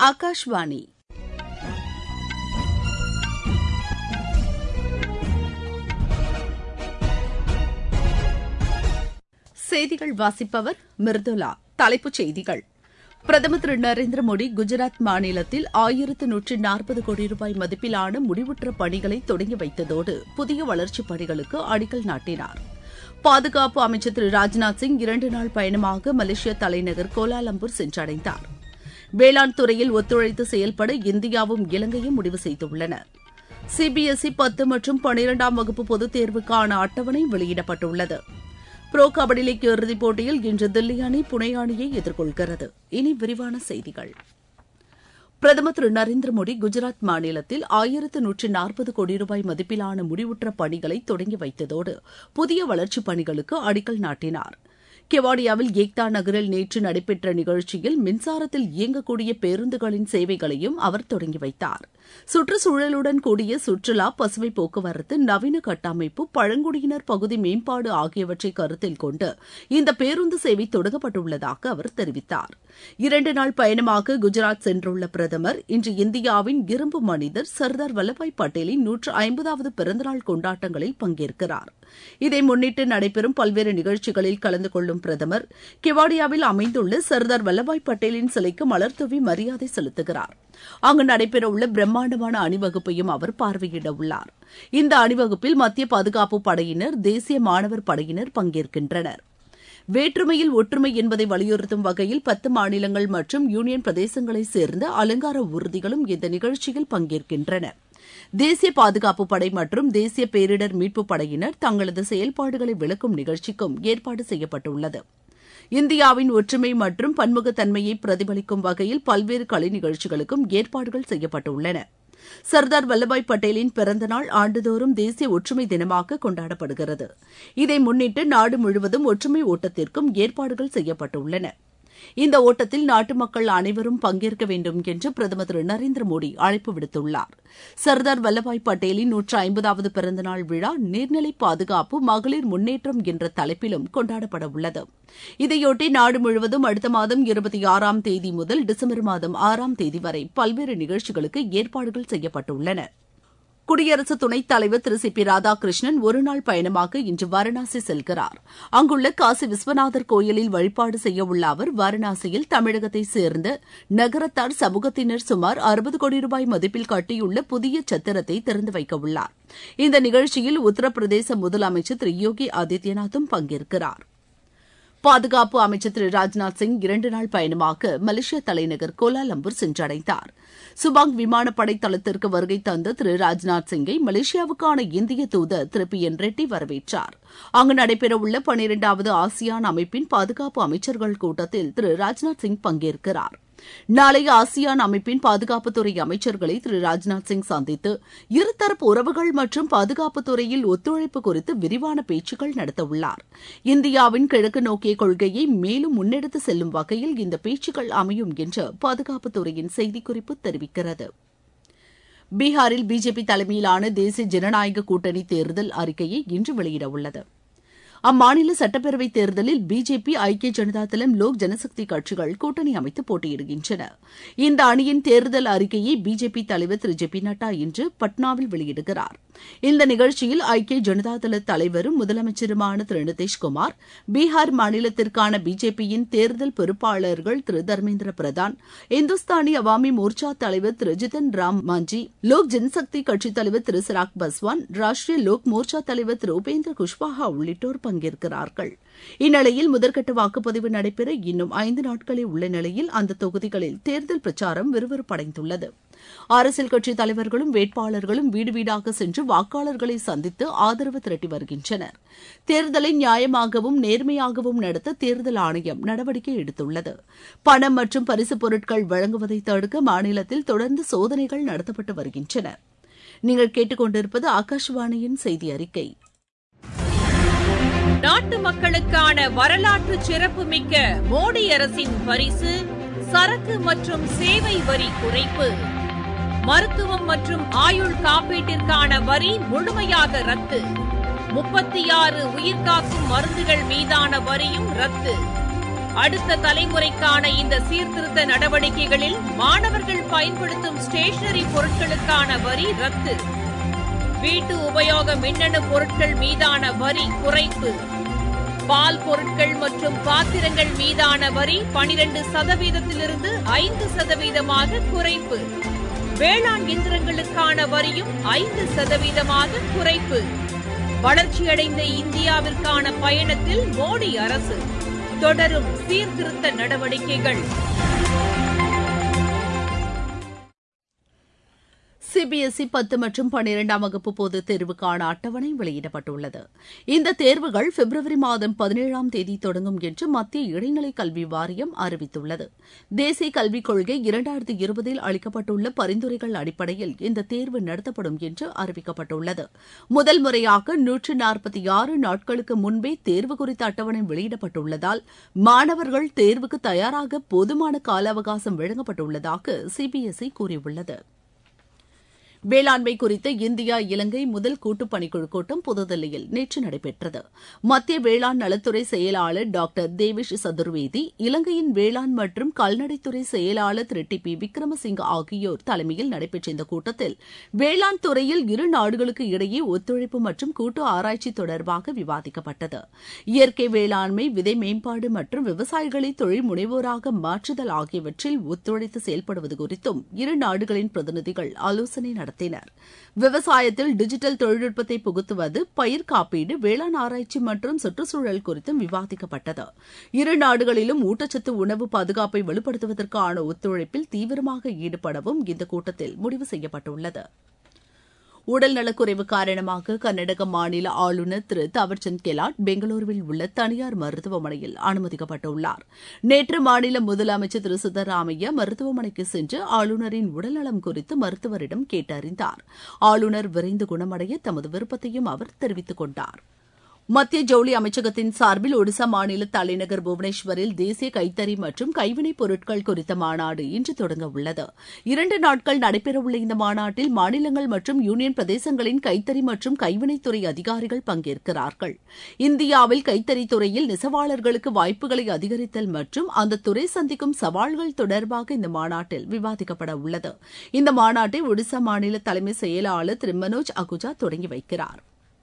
ஆகாஷ்வாணி செய்திகள் வாசிப்பவர் மிர்துலா தலைப்புச் செய்திகள் பிரதமர் திரு நரேந்திர மோடி குஜராத் மாநிலத்தில் ஆயிரத்து நூற்று நாற்பது கோடி ரூபாய் மதிப்பிலான முடிவுற்ற பணிகளை தொடங்கி வைத்ததோடு புதிய வளர்ச்சிப் பணிகளுக்கு அடிக்கல் நாட்டினார் பாதுகாப்பு அமைச்சர் திரு ராஜ்நாத் சிங் இரண்டு நாள் பயணமாக மலேசிய தலைநகர் கோலாலம்பூர் சென்றடைந்தார் வேளாண் துறையில் ஒத்துழைத்து செயல்பட இந்தியாவும் இலங்கையும் முடிவு செய்துள்ளன சிபிஎஸ்இ பத்து மற்றும் பனிரெண்டாம் வகுப்பு பொதுத் தேர்வுக்கான அட்டவணை வெளியிடப்பட்டுள்ளது புரோ கபடி லீக் இறுதிப் போட்டியில் இன்று தில்லி அணி புனே அணியை எதிர்கொள்கிறது இனி விரிவான செய்திகள் பிரதமர் திரு நரேந்திர மோடி குஜராத் மாநிலத்தில் ஆயிரத்து நூற்று நாற்பது கோடி ரூபாய் மதிப்பிலான முடிவுற்ற பணிகளை தொடங்கி வைத்ததோடு புதிய வளர்ச்சிப் பணிகளுக்கு அடிக்கல் நாட்டினார் கெவாடியாவில் ஏக்தா நகரில் நேற்று நடைபெற்ற நிகழ்ச்சியில் மின்சாரத்தில் இயங்கக்கூடிய பேருந்துகளின் சேவைகளையும் அவர் தொடங்கி வைத்தார் சுற்றுச்சூழலுடன் கூடிய சுற்றுலா பசுமை போக்குவரத்து நவீன கட்டமைப்பு பழங்குடியினர் பகுதி மேம்பாடு ஆகியவற்றை கருத்தில் கொண்டு இந்த பேருந்து சேவை தொடங்கப்பட்டுள்ளதாக அவர் தெரிவித்தார் இரண்டு நாள் பயணமாக குஜராத் சென்றுள்ள பிரதமர் இன்று இந்தியாவின் இரும்பு மனிதர் சர்தார் வல்லபாய் பட்டேலின் நூற்று ஐம்பதாவது பிறந்தநாள் கொண்டாட்டங்களில் பங்கேற்கிறார் இதை முன்னிட்டு நடைபெறும் பல்வேறு நிகழ்ச்சிகளில் கலந்து கொள்ளும் பிரதமர் கெவாடியாவில் அமைந்துள்ள சர்தார் வல்லபாய் பட்டேலின் சிலைக்கு மலர்தூவி மரியாதை செலுத்துகிறார் அங்கு நடைபெறவுள்ள பிரம்மாண்டமான அணிவகுப்பையும் அவர் பார்வையிட உள்ளார் இந்த அணிவகுப்பில் மத்திய பாதுகாப்பு படையினர் தேசிய மாணவர் படையினர் பங்கேற்கின்றனர் வேற்றுமையில் ஒற்றுமை என்பதை வலியுறுத்தும் வகையில் பத்து மாநிலங்கள் மற்றும் யூனியன் பிரதேசங்களைச் சேர்ந்த அலங்கார ஊர்திகளும் இந்த நிகழ்ச்சியில் பங்கேற்கின்றன தேசிய பாதுகாப்பு படை மற்றும் தேசிய பேரிடர் மீட்புப் படையினர் தங்களது செயல்பாடுகளை விளக்கும் நிகழ்ச்சிக்கும் ஏற்பாடு செய்யப்பட்டுள்ளது இந்தியாவின் ஒற்றுமை மற்றும் பன்முகத்தன்மையை பிரதிபலிக்கும் வகையில் பல்வேறு கலை நிகழ்ச்சிகளுக்கும் ஏற்பாடுகள் செய்யப்பட்டுள்ளன சர்தார் வல்லபாய் பட்டேலின் பிறந்தநாள் ஆண்டுதோறும் தேசிய ஒற்றுமை தினமாக கொண்டாடப்படுகிறது இதை முன்னிட்டு நாடு முழுவதும் ஒற்றுமை ஓட்டத்திற்கும் ஏற்பாடுகள் செய்யப்பட்டுள்ளன இந்த ஓட்டத்தில் நாட்டு மக்கள் அனைவரும் பங்கேற்க வேண்டும் என்று பிரதமர் திரு நரேந்திர மோடி அழைப்பு விடுத்துள்ளார் சர்தார் வல்லபாய் பட்டேலின் நூற்று ஐம்பதாவது பிறந்தநாள் விழா நீர்நிலை பாதுகாப்பு மகளிர் முன்னேற்றம் என்ற தலைப்பிலும் கொண்டாடப்பட உள்ளது இதையொட்டி நாடு முழுவதும் அடுத்த மாதம் இருபத்தி ஆறாம் தேதி முதல் டிசம்பர் மாதம் ஆறாம் தேதி வரை பல்வேறு நிகழ்ச்சிகளுக்கு ஏற்பாடுகள் செய்யப்பட்டுள்ளன குடியரசு துணைத் தலைவர் திரு சி பி ராதாகிருஷ்ணன் ஒருநாள் பயணமாக இன்று வாரணாசி செல்கிறார் அங்குள்ள காசி விஸ்வநாதர் கோயிலில் வழிபாடு செய்யவுள்ள அவர் வாரணாசியில் தமிழகத்தைச் சேர்ந்த நகரத்தார் சமூகத்தினர் சுமார் அறுபது கோடி ரூபாய் மதிப்பில் கட்டியுள்ள புதிய சத்திரத்தை திறந்து வைக்கவுள்ளார் இந்த நிகழ்ச்சியில் உத்தரப்பிரதேச முதலமைச்சர் திரு யோகி ஆதித்யநாத்தும் பங்கேற்கிறார் பாதுகாப்பு அமைச்சர் திரு ராஜ்நாத் சிங் இரண்டு நாள் பயணமாக மலேசிய தலைநகர் கோலாலம்பூர் சென்றடைந்தார் சுபாங் விமானப்படை தளத்திற்கு வருகை தந்த திரு ராஜ்நாத் சிங்கை மலேசியாவுக்கான இந்திய தூதர் திரு பி என் ரெட்டி வரவேற்றார் அங்கு நடைபெறவுள்ள பனிரெண்டாவது ஆசியான் அமைப்பின் பாதுகாப்பு அமைச்சர்கள் கூட்டத்தில் திரு ராஜ்நாத் சிங் பங்கேற்கிறார் நாளைய ஆசியான் அமைப்பின் பாதுகாப்புத்துறை அமைச்சர்களை திரு ராஜ்நாத் சிங் சந்தித்து இருதரப்பு உறவுகள் மற்றும் பாதுகாப்புத் துறையில் ஒத்துழைப்பு குறித்து விரிவான பேச்சுக்கள் நடத்தவுள்ளார் இந்தியாவின் கிழக்கு நோக்கிய கொள்கையை மேலும் முன்னெடுத்து செல்லும் வகையில் இந்த பேச்சுக்கள் அமையும் என்று பாதுகாப்புத்துறையின் செய்திக்குறிப்பு தெரிவிக்கிறது பீகாரில் பிஜேபி தலைமையிலான தேசிய ஜனநாயக கூட்டணி தேர்தல் அறிக்கையை இன்று வெளியிடவுள்ளது அம்மாநில சட்டப்பேரவைத் தேர்தலில் பிஜேபி ஐக்கிய ஜனதாதளம் லோக் ஜனசக்தி கட்சிகள் கூட்டணி அமைத்து போட்டியிடுகின்றன இந்த அணியின் தேர்தல் அறிக்கையை பிஜேபி தலைவர் திரு ஜே பி நட்டா இன்று பட்னாவில் வெளியிடுகிறார் இந்த நிகழ்ச்சியில் ஐக்கிய ஜனதாதள தலைவரும் முதலமைச்சருமான திரு நிதிஷ்குமார் பீகார் மாநிலத்திற்கான பிஜேபியின் தேர்தல் பொறுப்பாளர்கள் திரு தர்மேந்திர பிரதான் இந்துஸ்தானி அவாமி மோர்ச்சா தலைவர் திரு ஜிதன் ராம் மாஞ்சி லோக் ஜனசக்தி கட்சித் தலைவர் திரு சிராக் பஸ்வான் ராஷ்டிரிய லோக் மோர்ச்சா தலைவர் திரு உபேந்திர குஷ்வாஹா உள்ளிட்டோர் பங்கேற்கிறார்கள் இந்நிலையில் முதற்கட்ட வாக்குப்பதிவு நடைபெற இன்னும் ஐந்து நாட்களே உள்ள நிலையில் அந்த தொகுதிகளில் தேர்தல் பிரச்சாரம் விறுவிறுப்படைந்துள்ளது அரசியல் கட்சி தலைவர்களும் வேட்பாளர்களும் வீடு வீடாக சென்று வாக்காளர்களை சந்தித்து ஆதரவு திரட்டி வருகின்றனர் தேர்தலை நியாயமாகவும் நேர்மையாகவும் நடத்த தேர்தல் ஆணையம் நடவடிக்கை எடுத்துள்ளது பணம் மற்றும் பரிசுப் பொருட்கள் வழங்குவதை தடுக்க மாநிலத்தில் தொடர்ந்து சோதனைகள் நடத்தப்பட்டு வருகின்றன நீங்கள் கேட்டுக்கொண்டிருப்பது ஆகாஷவாணியின் செய்தி அறிக்கை நாட்டு மக்களுக்கான வரலாற்று சிறப்புமிக்க மோடி அரசின் பரிசு சரக்கு மற்றும் சேவை வரி குறைப்பு மருத்துவம் மற்றும் ஆயுள் காப்பீட்டிற்கான வரி முழுமையாக ரத்து முப்பத்தி ஆறு உயிர்காக்கும் மருந்துகள் மீதான வரியும் ரத்து அடுத்த தலைமுறைக்கான இந்த சீர்திருத்த நடவடிக்கைகளில் மாணவர்கள் பயன்படுத்தும் ஸ்டேஷனரி பொருட்களுக்கான வரி ரத்து வீட்டு உபயோக மின்னணு பொருட்கள் மீதான வரி குறைப்பு பால் பொருட்கள் மற்றும் பாத்திரங்கள் மீதான வரி பனிரெண்டு சதவீதத்திலிருந்து ஐந்து சதவீதமாக குறைப்பு வேளாண் இயந்திரங்களுக்கான வரியும் ஐந்து சதவீதமாக குறைப்பு வளர்ச்சியடைந்த இந்தியாவிற்கான பயணத்தில் மோடி அரசு தொடரும் சீர்திருத்த நடவடிக்கைகள் சிபிஎஸ்இ பத்து மற்றும் பன்னிரெண்டாம் வகுப்பு பொதுத் தேர்வுக்கான அட்டவணை வெளியிடப்பட்டுள்ளது இந்த தேர்வுகள் பிப்ரவரி மாதம் பதினேழாம் தேதி தொடங்கும் என்று மத்திய இடைநிலை கல்வி வாரியம் அறிவித்துள்ளது தேசிய கல்விக் கொள்கை இரண்டாயிரத்தி இருபதில் அளிக்கப்பட்டுள்ள பரிந்துரைகள் அடிப்படையில் இந்த தேர்வு நடத்தப்படும் என்று அறிவிக்கப்பட்டுள்ளது முதல் முறையாக நூற்று நாற்பத்தி ஆறு நாட்களுக்கு முன்பே தேர்வு குறித்த அட்டவணை வெளியிடப்பட்டுள்ளதால் மாணவர்கள் தேர்வுக்கு தயாராக போதுமான கால அவகாசம் வழங்கப்பட்டுள்ளதாக சிபிஎஸ்இ கூறியுள்ளது வேளாண்மை குறித்த இந்தியா இலங்கை முதல் கூட்டுப் பணிக்குழு கூட்டம் புதுதில்லியில் நேற்று நடைபெற்றது மத்திய வேளாண் நலத்துறை செயலாளர் டாக்டர் தேவேஷ் சதுர்வேதி இலங்கையின் வேளாண் மற்றும் கால்நடைத்துறை செயலாளர் திரு டி பி விக்ரமசிங்க ஆகியோர் தலைமையில் நடைபெற்ற இந்த கூட்டத்தில் வேளாண் துறையில் இரு நாடுகளுக்கு இடையே ஒத்துழைப்பு மற்றும் கூட்டு ஆராய்ச்சி தொடர்பாக விவாதிக்கப்பட்டது இயற்கை வேளாண்மை விதை மேம்பாடு மற்றும் விவசாயிகளை தொழில் முனைவோராக மாற்றுதல் ஆகியவற்றில் ஒத்துழைத்து செயல்படுவது குறித்தும் இரு நாடுகளின் பிரதிநிதிகள் ஆலோசனை நடத்தினர் விவசாயத்தில் டிஜிட்டல் தொழில்நுட்பத்தை புகுத்துவது பயிர் காப்பீடு வேளாண் ஆராய்ச்சி மற்றும் சுற்றுச்சூழல் குறித்தும் விவாதிக்கப்பட்டது இரு நாடுகளிலும் ஊட்டச்சத்து உணவு பாதுகாப்பை வலுப்படுத்துவதற்கான ஒத்துழைப்பில் தீவிரமாக ஈடுபடவும் இந்த கூட்டத்தில் முடிவு செய்யப்பட்டுள்ளது உடல் நலக்குறைவு காரணமாக கர்நாடக மாநில ஆளுநர் திரு தாவர்சந்த் கெலாட் பெங்களூருவில் உள்ள தனியார் மருத்துவமனையில் அனுமதிக்கப்பட்டுள்ளார் நேற்று மாநில முதலமைச்சர் திரு சித்தராமையா மருத்துவமனைக்கு சென்று ஆளுநரின் உடல்நலம் குறித்து மருத்துவரிடம் கேட்டறிந்தார் ஆளுநர் விரைந்து குணமடைய தமது விருப்பத்தையும் அவர் தெரிவித்துக் கொண்டார் மத்திய ஜவுளி அமைச்சகத்தின் சார்பில் ஒடிசா மாநில தலைநகர் புவனேஸ்வரில் தேசிய கைத்தறி மற்றும் கைவினைப் பொருட்கள் குறித்த மாநாடு இன்று தொடங்க உள்ளது இரண்டு நாட்கள் நடைபெறவுள்ள இந்த மாநாட்டில் மாநிலங்கள் மற்றும் யூனியன் பிரதேசங்களின் கைத்தறி மற்றும் கைவினைத்துறை அதிகாரிகள் பங்கேற்கிறார்கள் இந்தியாவில் கைத்தறித் துறையில் நெசவாளர்களுக்கு வாய்ப்புகளை அதிகரித்தல் மற்றும் அந்த துறை சந்திக்கும் சவால்கள் தொடர்பாக இந்த மாநாட்டில் விவாதிக்கப்பட உள்ளது இந்த மாநாட்டை ஒடிசா மாநில தலைமை செயலாளர் திரு மனோஜ் அகுஜா தொடங்கி வைக்கிறார்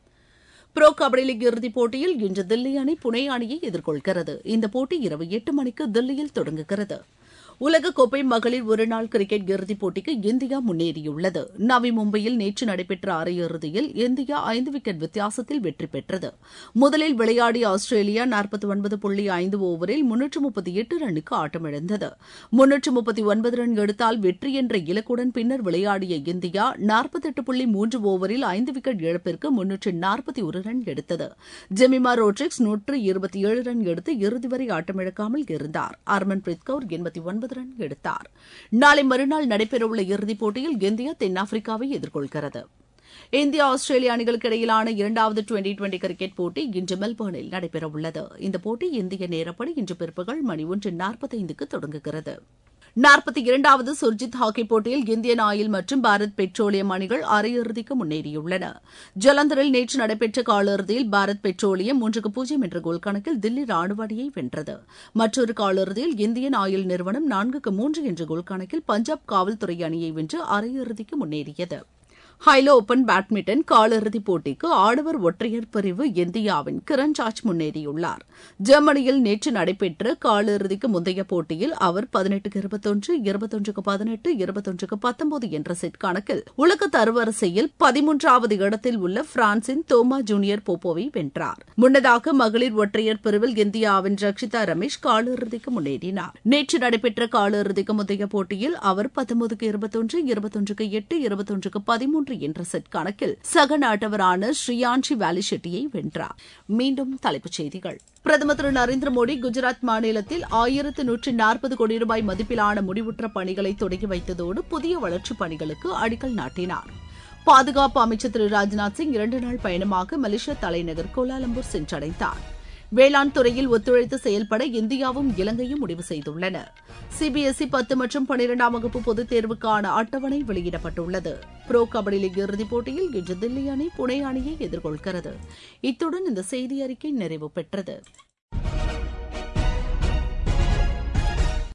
புரோ கபடி லீக் இறுதிப் போட்டியில் இன்று தில்லி அணி புனே அணியை எதிர்கொள்கிறது இந்த போட்டி இரவு எட்டு மணிக்கு தில்லியில் தொடங்குகிறது உலகக்கோப்பை மகளிர் ஒருநாள் கிரிக்கெட் இறுதிப் போட்டிக்கு இந்தியா முன்னேறியுள்ளது நவி மும்பையில் நேற்று நடைபெற்ற அரையிறுதியில் இந்தியா ஐந்து விக்கெட் வித்தியாசத்தில் வெற்றி பெற்றது முதலில் விளையாடிய ஆஸ்திரேலியா நாற்பத்தி ஒன்பது புள்ளி ஐந்து ஓவரில் முன்னூற்று முப்பத்தி எட்டு ரன்னுக்கு ஆட்டமிழந்தது முன்னூற்று முப்பத்தி ஒன்பது ரன் எடுத்தால் வெற்றி என்ற இலக்குடன் பின்னர் விளையாடிய இந்தியா நாற்பத்தெட்டு புள்ளி மூன்று ஓவரில் ஐந்து விக்கெட் இழப்பிற்கு முன்னூற்று நாற்பத்தி ஒரு ரன் எடுத்தது ஜெமிமா ரோட்ரிக்ஸ் நூற்று இருபத்தி ஏழு ரன் எடுத்து இறுதி வரை ஆட்டமிழக்காமல் இருந்தார் ஹர்மன்பிரீத் கவுர் எண்பத்தி ஒன்பது ரன் எடுத்தார் நாளை மறுநாள் நடைபெறவுள்ள இறுதிப் போட்டியில் இந்தியா தென்னாப்பிரிக்காவை எதிர்கொள்கிறது இந்தியா ஆஸ்திரேலியா அணிகளுக்கு இடையிலான இரண்டாவது டுவெண்டி டுவெண்டி கிரிக்கெட் போட்டி இன்று மெல்பர்னில் நடைபெறவுள்ளது இந்த போட்டி இந்திய நேரப்படி இன்று பிற்பகல் மணி ஒன்று நாற்பத்தைந்துக்கு தொடங்குகிறது நாற்பத்தி இரண்டாவது சுர்ஜித் ஹாக்கி போட்டியில் இந்தியன் ஆயில் மற்றும் பாரத் பெட்ரோலியம் அணிகள் அரையிறுதிக்கு முன்னேறியுள்ளன ஜலந்தரில் நேற்று நடைபெற்ற காலிறுதியில் பாரத் பெட்ரோலியம் மூன்றுக்கு பூஜ்ஜியம் என்ற கோல் கணக்கில் தில்லி ராணுவ அணியை வென்றது மற்றொரு காலிறுதியில் இந்தியன் ஆயில் நிறுவனம் நான்குக்கு மூன்று என்ற கோல் கணக்கில் பஞ்சாப் காவல்துறை அணியை வென்று அரையிறுதிக்கு முன்னேறியது ஹைலோ ஓபன் பேட்மிண்டன் காலிறுதிப் போட்டிக்கு ஆடவர் ஒற்றையர் பிரிவு இந்தியாவின் கிரண் ஜார்ஜ் முன்னேறியுள்ளார் ஜெர்மனியில் நேற்று நடைபெற்ற காலிறுதிக்கு முந்தைய போட்டியில் அவர் பதினெட்டுக்கு இருபத்தொன்று இருபத்தொன்றுக்கு பதினெட்டு இருபத்தொன்றுக்கு பத்தொன்பது என்ற செட் கணக்கில் உலக தரவரிசையில் பதிமூன்றாவது இடத்தில் உள்ள பிரான்சின் தோமா ஜூனியர் போப்போவை வென்றார் முன்னதாக மகளிர் ஒற்றையர் பிரிவில் இந்தியாவின் ரக்ஷிதா ரமேஷ் காலிறுதிக்கு முன்னேறினார் நேற்று நடைபெற்ற காலிறுதிக்கு முந்தைய போட்டியில் அவர் பத்தொன்பதுக்கு இருபத்தொன்று இருபத்தொன்றுக்கு எட்டு இருபத்தொன்றுக்கு பதிமூன்று என்ற செட் கணக்கில் சக நாட்டவரான ஸ்ரீயான்ஷி வேலி ஷெட்டியை வென்றார் மீண்டும் தலைப்புச் செய்திகள் பிரதமர் திரு நரேந்திர மோடி குஜராத் மாநிலத்தில் ஆயிரத்து நூற்று நாற்பது கோடி ரூபாய் மதிப்பிலான முடிவுற்ற பணிகளை தொடங்கி வைத்ததோடு புதிய வளர்ச்சிப் பணிகளுக்கு அடிக்கல் நாட்டினார் பாதுகாப்பு அமைச்சர் திரு ராஜ்நாத் சிங் இரண்டு நாள் பயணமாக மலேசியா தலைநகர் கோலாலம்பூர் சென்றடைந்தார் வேளாண் துறையில் ஒத்துழைத்து செயல்பட இந்தியாவும் இலங்கையும் முடிவு செய்துள்ளன சிபிஎஸ்இ பத்து மற்றும் பனிரெண்டாம் வகுப்பு பொதுத் தேர்வுக்கான அட்டவணை வெளியிடப்பட்டுள்ளது புரோ கபடி லீக் இறுதிப் போட்டியில் இன்று தில்லி அணி புனே அணியை எதிர்கொள்கிறது இத்துடன் இந்த செய்தி அறிக்கை நிறைவு பெற்றது